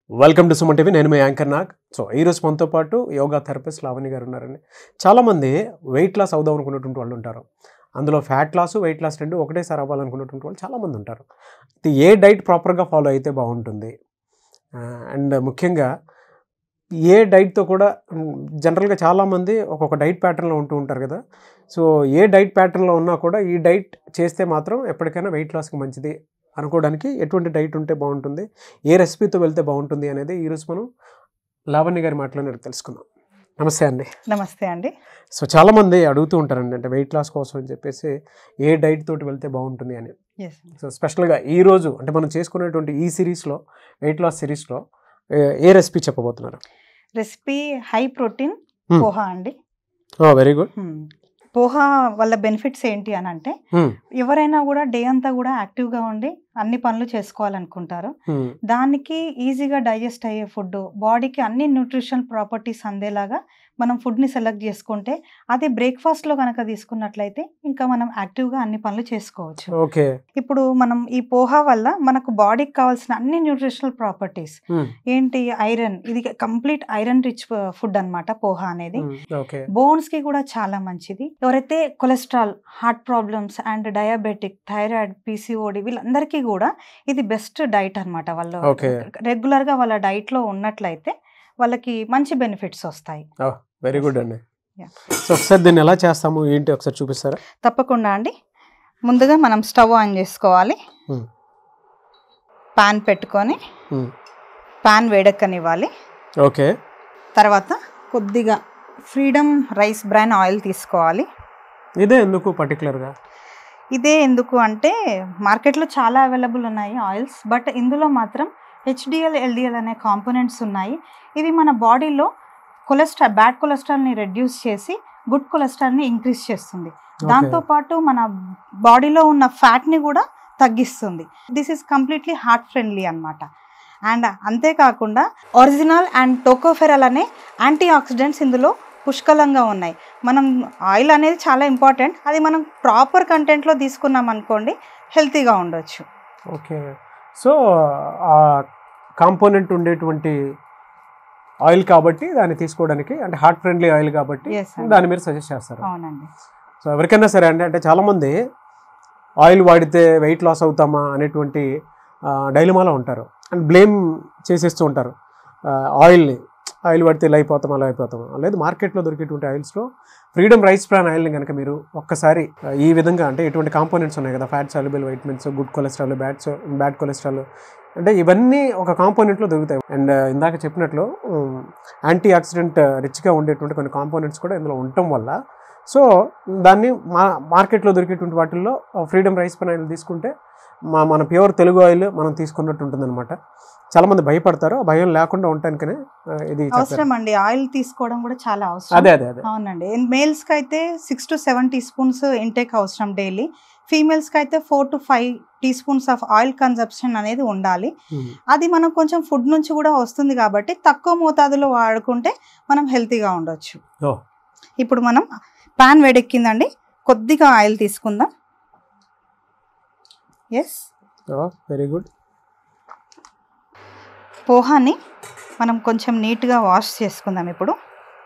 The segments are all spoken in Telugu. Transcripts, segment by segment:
వెల్కమ్ టు సుమన్ టీవీ నేను మీ యాంకర్ నాగ్ సో ఈరోజు మనతో పాటు యోగా థెరపిస్ట్ లావణి గారు ఉన్నారండి చాలామంది వెయిట్ లాస్ అవుదాం అనుకున్నటువంటి వాళ్ళు ఉంటారు అందులో ఫ్యాట్ లాస్ వెయిట్ లాస్ రెండు ఒకటేసారి అవ్వాలనుకున్నటువంటి వాళ్ళు చాలామంది ఉంటారు ఇది ఏ డైట్ ప్రాపర్గా ఫాలో అయితే బాగుంటుంది అండ్ ముఖ్యంగా ఏ డైట్తో కూడా జనరల్గా చాలామంది ఒక్కొక్క డైట్ ప్యాటర్న్లో ఉంటూ ఉంటారు కదా సో ఏ డైట్ ప్యాటర్న్లో ఉన్నా కూడా ఈ డైట్ చేస్తే మాత్రం ఎప్పటికైనా వెయిట్ లాస్కి మంచిది అనుకోవడానికి ఎటువంటి డైట్ ఉంటే బాగుంటుంది ఏ రెసిపీతో వెళ్తే బాగుంటుంది అనేది ఈరోజు మనం లావణ్య గారి మాటలోనే తెలుసుకుందాం నమస్తే అండి నమస్తే అండి సో చాలామంది అడుగుతూ ఉంటారండి అంటే వెయిట్ లాస్ కోసం అని చెప్పేసి ఏ డైట్ తోటి వెళ్తే బాగుంటుంది అని ఎస్ సో స్పెషల్గా ఈ రోజు అంటే మనం చేసుకునేటువంటి ఈ సిరీస్లో వెయిట్ లాస్ సిరీస్లో ఏ రెసిపీ చెప్పబోతున్నారు recipe high protein Hmm. Poha అండి వెరీ గుడ్ Hmm. పోహా వల్ల బెనిఫిట్స్ ఏంటి అని అంటే ఎవరైనా కూడా డే అంతా కూడా యాక్టివ్గా ఉండి అన్ని పనులు చేసుకోవాలనుకుంటారు దానికి ఈజీగా డైజెస్ట్ అయ్యే ఫుడ్ బాడీకి అన్ని న్యూట్రిషన్ ప్రాపర్టీస్ అందేలాగా మనం ఫుడ్ని సెలెక్ట్ చేసుకుంటే అది బ్రేక్ఫాస్ట్లో కనుక తీసుకున్నట్లయితే ఇంకా మనం యాక్టివ్గా అన్ని పనులు చేసుకోవచ్చు ఓకే ఇప్పుడు మనం ఈ పోహా వల్ల మనకు బాడీకి కావాల్సిన అన్ని న్యూట్రిషనల్ ప్రాపర్టీస్ ఏంటి ఐరన్ ఇది కంప్లీట్ ఐరన్ రిచ్ ఫుడ్ అన్నమాట పోహా అనేది ఓకే బోన్స్ కి కూడా చాలా మంచిది ఎవరైతే cholesterol heart problems and diabetic thyroid PCOD వీళ్ళందరికీ కూడా ఇది బెస్ట్ డైట్ అనమాట వాళ్ళు Okay. రెగ్యులర్ గా వాళ్ళ డైట్ లో ఉన్నట్లయితే వాళ్ళకి మంచి బెనిఫిట్స్ వస్తాయి వెరీ గుడ్ అండి Yeah. సో ఒకసారి దీన్ని ఎలా చేస్తాము ఏంటి ఒకసారి చూపిస్తారా తప్పకుండా అండి ముందుగా మనం స్టవ్ ఆన్ చేసుకోవాలి Hmm. పాన్ పెట్టుకొని Hmm. పాన్ వేడెక్కనివ్వాలి ఓకే తర్వాత కొద్దిగా ఫ్రీడమ్ రైస్ బ్రాన్ ఆయిల్ తీసుకోవాలి ఇదే ఎందుకు పర్టికులర్గా ఇదే ఎందుకు అంటే మార్కెట్లో చాలా అవైలబుల్ ఉన్నాయి ఆయిల్స్ బట్ ఇందులో మాత్రం హెచ్డిఎల్ ఎల్డిఎల్ అనే కాంపోనెంట్స్ ఉన్నాయి ఇవి మన బాడీలో కొలెస్ట్రాల్ బ్యాడ్ కొలెస్ట్రాల్ని రెడ్యూస్ చేసి గుడ్ కొలెస్ట్రాల్ని ఇంక్రీజ్ చేస్తుంది దాంతోపాటు మన బాడీలో ఉన్న ఫ్యాట్ని కూడా తగ్గిస్తుంది this is completely heart friendly అన్నమాట అండ్ అంతేకాకుండా ఒరిజినల్ అండ్ టోకోఫెరల్ అనే యాంటీ ఆక్సిడెంట్స్ ఇందులో పుష్కలంగా ఉన్నాయి మనం ఆయిల్ అనేది చాలా ఇంపార్టెంట్ అది మనం ప్రాపర్ కంటెంట్లో తీసుకున్నాం అనుకోండి హెల్తీగా ఉండొచ్చు ఓకే సో ఆ కాంపోనెంట్ ఉండేటువంటి ఆయిల్ కాబట్టి దాన్ని తీసుకోవడానికి అంటే హార్ట్ ఫ్రెండ్లీ ఆయిల్ కాబట్టి Yes, అండి. దాన్ని మీరు సజెస్ట్ చేస్తారు అవునండి సో ఎవరికైనా సరే అంటే అంటే చాలామంది ఆయిల్ వాడితే వెయిట్ లాస్ అవుతామా అనేటువంటి డైలమాలో ఉంటారు అండ్ బ్లేమ్ చేసేస్తూ ఉంటారు ఆయిల్ని ఆయిల్ వాడితే ఇలా అయిపోతాం అలా అయిపోతాం లేదు మార్కెట్లో దొరికేటువంటి ఆయిల్స్లో ఫ్రీడమ్ రైస్ ప్లాన్ ఆయిల్ని కనుక మీరు ఒక్కసారి ఆ, ఈ విధంగా అంటే ఎటువంటి కాంపోనెంట్స్ ఉన్నాయి కదా fat soluble vitamins good cholesterol bad bad cholesterol అంటే ఇవన్నీ ఒక కాంపోనెంట్లో దొరుకుతాయి అండ్ ఇందాక చెప్పినట్లు యాంటీ ఆక్సిడెంట్ రిచ్గా ఉండేటువంటి కొన్ని కాంపోనెంట్స్ కూడా ఇందులో ఉండటం వల్ల సో దాన్ని మా మార్కెట్లో దొరికేటువంటి వాటిల్లో ఫ్రీడమ్ రైస్ పైన ఆయిల్ తీసుకుంటే మా మన ప్యూర్ తెలుగు ఆయిల్ మనం తీసుకున్నట్టు ఉంటుందన్నమాట చాలామంది భయపడతారు ఆ భయం లేకుండా ఉండటానికనే ఆ, ఇది చెప్పారు. అవసరం అండి ఆయిల్ తీసుకోవడం కూడా చాలా అవసరం అదే అదే అదే అవునండి మేల్స్కి అయితే six to seven teaspoons intake అవసరం డైలీ ఫీమేల్స్కి అయితే four to five teaspoons of oil consumption అనేది ఉండాలి ఉమ్. అది మనం కొంచెం ఫుడ్ నుంచి కూడా వస్తుంది కాబట్టి తక్కువ మోతాదులో వాడుకుంటే మనం హెల్తీగా ఉండొచ్చు ఓ. ఇప్పుడు మనం పాన్ వేడెక్కిందండి కొద్దిగా ఆయిల్ తీసుకుందాం ఎస్ ఓ వెరీ గుడ్ పోహాని మనం కొంచెం నీట్గా వాష్ చేసుకుందాం ఇప్పుడు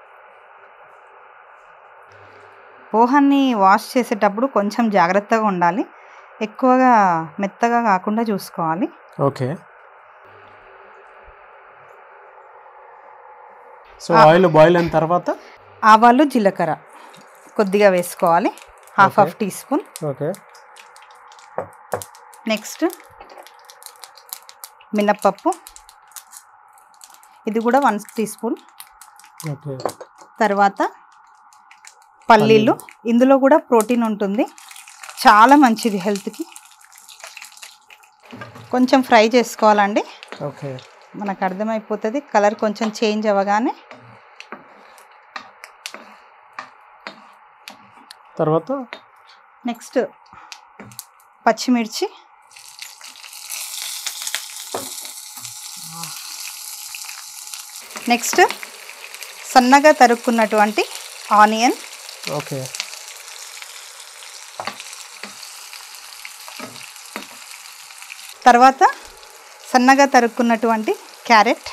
పోహాన్ని వాష్ చేసేటప్పుడు కొంచెం జాగ్రత్తగా ఉండాలి ఎక్కువగా మెత్తగా కాకుండా చూసుకోవాలి ఓకే సో ఆ. ఆయిల్ బాయిల్ అయిన తర్వాత ఆవాలు జీలకర్ర కొద్దిగా వేసుకోవాలి half Okay. Half teaspoon okay next next మినప్పప్పు ఇది కూడా వన్ టీ స్పూన్ ఓకే తర్వాత పల్లీలు ఇందులో కూడా ప్రోటీన్ ఉంటుంది చాలా మంచిది హెల్త్కి కొంచెం ఫ్రై చేసుకోవాలండి ఓకే మనకు అర్థమైపోతుంది కలర్ కొంచెం చేంజ్ అవ్వగానే తర్వాత నెక్స్ట్ పచ్చిమిర్చి నెక్స్ట్ సన్నగా తరుక్కున్నటువంటి ఆనియన్ ఓకే తర్వాత సన్నగా తరుక్కున్నటువంటి క్యారెట్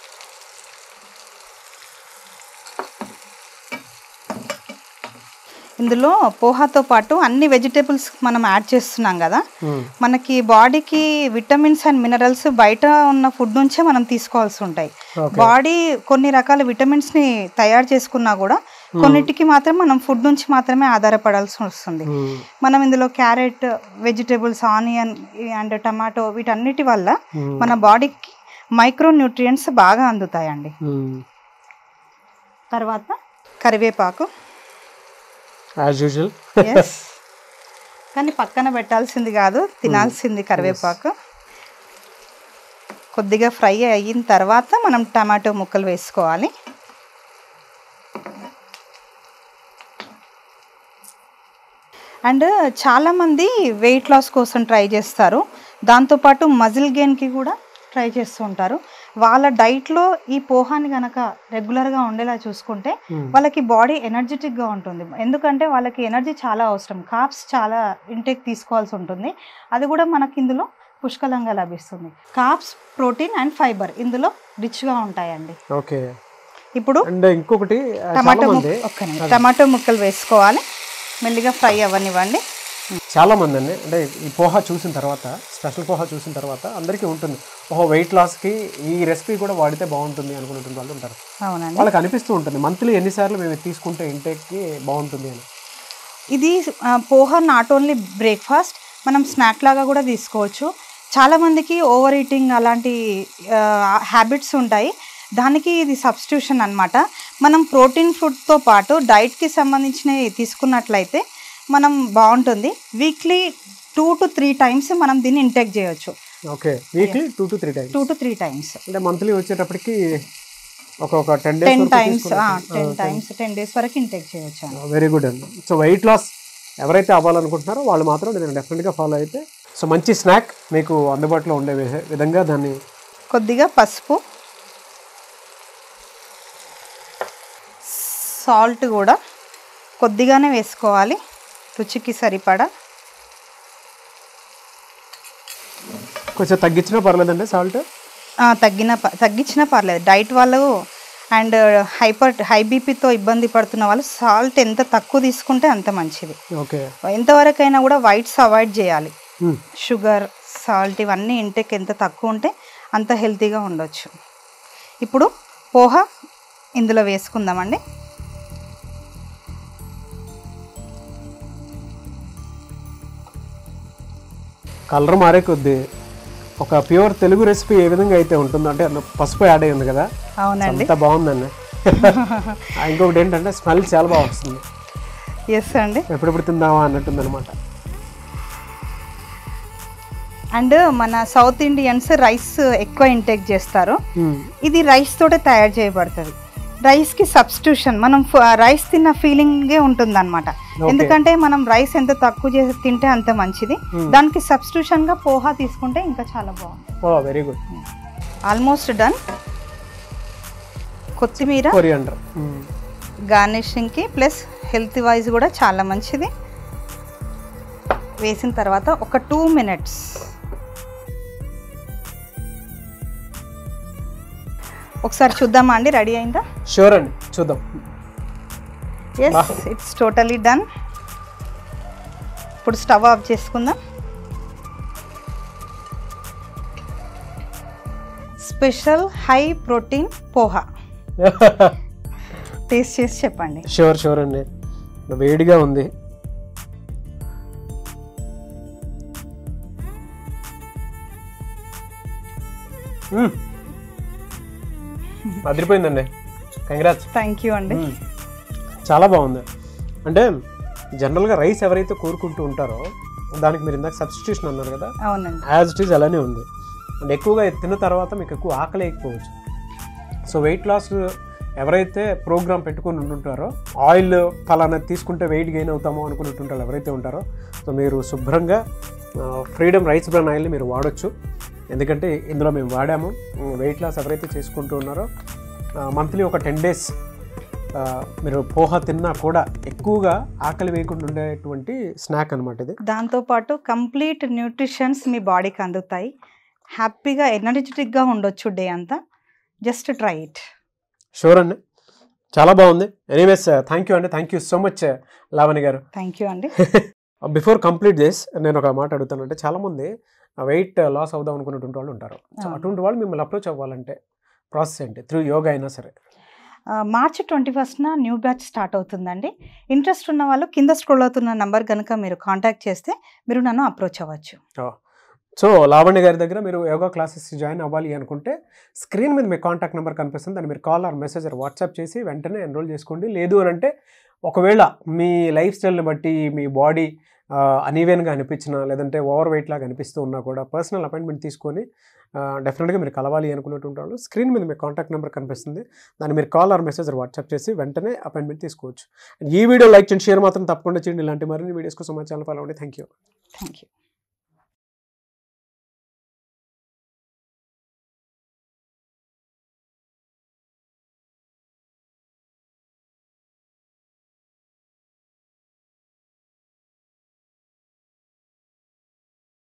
ఇందులో పోహాతో పాటు అన్ని వెజిటేబుల్స్ మనం యాడ్ చేస్తున్నాం కదా మ్మ్. మనకి బాడీకి విటమిన్స్ అండ్ మినరల్స్ బయట ఉన్న ఫుడ్ నుంచే మనం తీసుకోవాల్సి ఉంటాయి ఓకే బాడీ కొన్ని రకాల విటమిన్స్ ని తయారు చేసుకున్నా కూడా కొన్నిటికి మాత్రం మనం ఫుడ్ నుంచి మాత్రమే ఆధారపడాల్సి వస్తుంది మ్మ్. మనం ఇందులో carrot vegetables onion and tomato వీటన్నిటి వల్ల మ్మ్. మన బాడీకి మైక్రో న్యూట్రియంట్స్ బాగా అందుతాయండి మ్మ్. తర్వాత కరివేపాకు యాజ్ యూజువల్ Yes. కానీ పక్కన పెట్టాల్సింది కాదు తినాల్సింది కరివేపాకు కొద్దిగా ఫ్రై అయిన తర్వాత మనం టమాటో ముక్కలు వేసుకోవాలి అండ్ చాలామంది వెయిట్ లాస్ కోసం ట్రై చేస్తారు దాంతోపాటు మజిల్ గెయిన్కి కూడా ట్రై చేస్తూ ఉంటారు వాళ్ళ డైట్లో ఈ పోహాని కనుక రెగ్యులర్గా ఉండేలా చూసుకుంటే వాళ్ళకి బాడీ ఎనర్జెటిక్గా ఉంటుంది ఎందుకంటే వాళ్ళకి ఎనర్జీ చాలా అవసరం కాప్స్ చాలా ఇంటేక్ తీసుకోవాల్సి ఉంటుంది అది కూడా మనకి ఇందులో పుష్కలంగా లభిస్తుంది కాప్స్ ప్రోటీన్ అండ్ ఫైబర్ ఇందులో రిచ్గా ఉంటాయండి ఓకే ఇప్పుడు అండ్ ఇంకొకటి ఆ, చాలా టమాటో మంది ముక్క ఒక్క నిమిషం. టమాటో ముక్కలు వేసుకోవాలి మెల్లిగా ఫ్రై అవ్వనివ్వండి చాలా మంది అండి అంటే ఈ పోహా చూసిన తర్వాత స్పెషల్ పోహా చూసిన తర్వాత అందరికీ ఉంటుంది ఓహో వెయిట్ లాస్కి ఈ రెసిపీ కూడా వాడితే బాగుంటుంది అనుకున్నటువంటి వాళ్ళు ఉంటారు అవునండి వాళ్ళకి అనిపిస్తూ ఉంటుంది మంత్లీ ఎన్నిసార్లు మేము ఇది తీసుకుంటే ఇంటేక్కి బాగుంటుంది అని ఇది ఆ, పోహా నాట్ ఓన్లీ బ్రేక్ఫాస్ట్ మనం స్నాక్ లాగా కూడా తీసుకోవచ్చు చాలామందికి ఓవర్ ఈటింగ్ అలాంటి హ్యాబిట్స్ ఉంటాయి దానికి ఇది సబ్స్టిట్యూషన్ అన్నమాట మనం ప్రోటీన్ ఫుడ్తో పాటు డైట్కి సంబంధించినవి తీసుకున్నట్లయితే మనం బాగుంటుంది weekly two to three times మనం దీన్ని ఇంటేక్ చేయొచ్చు okay weekly two to three times two to three times అంటే మంత్లీ వచ్చేటప్పటికి ఒక ఒక ten days ten times ten times ten days వరకు ఇంటేక్ చేయొచ్చు వెరీ గుడ్ అండి సో వెయిట్ లాస్ ఎవరైతే అవ్వాలనుకుంటున్నారో వాళ్ళు మాత్రం దీన్ని డెఫినెట్గా ఫాలో అయితే సో మంచి స్నాక్ మీకు అందుబాటులో ఉండే విధ- విధంగా దాన్ని కొద్దిగా పసుపు సాల్ట్ కూడా కొద్దిగానే వేసుకోవాలి రుచికి సరిపడా కొంచెం తగ్గించినా పర్లేదండి సాల్ట్ ఆ, తగ్గిన ప- తగ్గించినా పర్లేదు డైట్ వాళ్ళు అండ్ హైపర్ హై బీపీతో ఇబ్బంది పడుతున్న వాళ్ళు సాల్ట్ ఎంత తక్కువ తీసుకుంటే అంత మంచిది ఓకే ఎంతవరకైనా కూడా వైట్స్ అవాయిడ్ చేయాలి షుగర్ సాల్ట్ ఇవన్నీ ఇంటేక్ ఎంత తక్కువ ఉంటే అంత హెల్తీగా ఉండొచ్చు ఇప్పుడు పోహ ఇందులో వేసుకుందామండి కలర్ మారే కొద్దీ ఒక ప్యూర్ తెలుగు రెసిపీ ఏ విధంగా అయితే ఉంటుందో అంటే అందులో పసుపు యాడ్ అయ్యింది కదా అవునండి అంత బాగుందండి ఆ, ఇంకొకటి ఏంటంటే స్మెల్ చాలా బాగా వస్తుంది ఎస్ అండి ఎప్పుడెప్పుడు తిందామా అన్నట్టుంది అనమాట అండ్ మన సౌత్ ఇండియన్స్ రైస్ ఎక్కువ ఇంటేక్ చేస్తారు ఇది రైస్ తోటే తయారు చేయబడుతుంది రైస్కి సబ్స్టిట్యూషన్ మనం రైస్ తిన్న ఫీలింగే ఉంటుంది అనమాట ఎందుకంటే మనం రైస్ ఎంత తక్కువ చేసి తింటే అంత మంచిది దానికి substitution గా పోహా తీసుకుంటే ఇంకా చాలా బాగుంది ఓ వెరీ గుడ్ ఆల్మోస్ట్ డన్ కొత్తిమీర కొరియండర్ గార్నిషింగ్కి ప్లస్ హెల్త్ వైజ్ కూడా చాలా మంచిది వేసిన తర్వాత ఒక టూ మినిట్స్ ఒకసారి చూద్దామా అండి రెడీ అయిందా షూర్ అండి చూద్దాం ఎస్ ఇట్స్ టోటలీ డన్ ఇప్పుడు స్టవ్ ఆఫ్ చేసుకుందాం special high protein poha taste చేసి చెప్పండి షూర్ షూర్ అండి వేడిగా ఉంది మ్మ్. అదిరిపోయిందండి కంగ్రాట్స్ థ్యాంక్ యూ అండి చాలా బాగుంది అంటే జనరల్గా రైస్ ఎవరైతే కోరుకుంటూ ఉంటారో దానికి మీరు ఇందాక సబ్స్టిట్యూషన్ అన్నారు కదా అవునండి యాజ్ ఇట్ ఈజ్ అలానే ఉంది అండ్ ఎక్కువగా ఇది తిన్న తర్వాత మీకు ఎక్కువ ఆకలి అయిపోవచ్చు సో వెయిట్ లాస్ ఎవరైతే ప్రోగ్రామ్ పెట్టుకుని ఉంటుంటారో ఆయిల్ ఫలానా తీసుకుంటే వెయిట్ గెయిన్ అవుతామో అనుకున్నట్టుంటారు ఎవరైతే ఉంటారో సో మీరు శుభ్రంగా ఫ్రీడమ్ రైస్ బ్రాన్ ఆయిల్ని మీరు వాడొచ్చు ఎందుకంటే ఇందులో మేము వాడాము వెయిట్ లాస్ ఎవరైతే చేసుకుంటూ ఉన్నారో మంత్లీ ఒక టెన్ డేస్ మీరు పోహా తిన్నా కూడా ఎక్కువగా ఆకలి వేయకుండా ఉండేటువంటి స్నాక్ అనమాట ఇది దాంతోపాటు కంప్లీట్ న్యూట్రిషన్స్ మీ బాడీకి అందుతాయి హ్యాపీగా ఎనర్జెటిక్గా ఉండొచ్చు డే అంతా జస్ట్ ట్రై ఇట్ షూర్ అండి చాలా బాగుంది ఎనీవేస్ థ్యాంక్ యూ అండి thank you so much Lavani గారు థ్యాంక్ యూ అండి బిఫోర్ కంప్లీట్ దిస్ నేను ఒక మాట అడుగుతాను అంటే చాలామంది వెయిట్ లాస్ అవుదాం అనుకున్నటువంటి వాళ్ళు ఉంటారు సో అవును. అటువంటి వాళ్ళు మిమ్మల్ని అప్రోచ్ అవ్వాలంటే ప్రాసెస్ ఏంటి త్రూ యోగా అయినా సరే మార్చ్ ట్వంటీ ఫస్ట్న న్యూ బ్యాచ్ స్టార్ట్ అవుతుందండి ఇంట్రెస్ట్ ఉన్న వాళ్ళు కింద స్క్రోల్ అవుతున్న నంబర్ కనుక మీరు కాంటాక్ట్ చేస్తే మీరు నన్ను అప్రోచ్ అవ్వచ్చు సో లావణ్య గారి దగ్గర మీరు యోగా క్లాసెస్ జాయిన్ అవ్వాలి అనుకుంటే స్క్రీన్ మీద మీ కాంటాక్ట్ నెంబర్ కనిపిస్తుంది దాన్ని మీరు call or message or WhatsApp చేసి వెంటనే ఎన్రోల్ చేసుకోండి లేదు అని అంటే ఒకవేళ మీ లైఫ్ స్టైల్ని బట్టి మీ బాడీ అనీవెన్గా అనిపించినా లేదంటే ఓవర్ వెయిట్ లాగా అనిపిస్తూ ఉన్నా కూడా పర్సనల్ అపాయింట్మెంట్ తీసుకొని డెఫినెట్గా మీరు కలవాలి అనుకున్నటువంటి వాళ్ళు స్క్రీన్ మీద మీ కాంటాక్ట్ నెంబర్ కనిపిస్తుంది దాన్ని మీరు కాల్ ఆర్ మెసేజ్ వాట్సాప్ చేసి వెంటనే అపాయింట్మెంట్ తీసుకోవచ్చు ఈ వీడియో లైక్ చేయండి షేర్ మాత్రం తప్పకుండా చేయండి ఇలాంటి మరిన్ని వీడియోస్ కోసం మా ఛానల్ ఫాలో అవ్వండి థ్యాంక్ యూ థ్యాంక్ యూ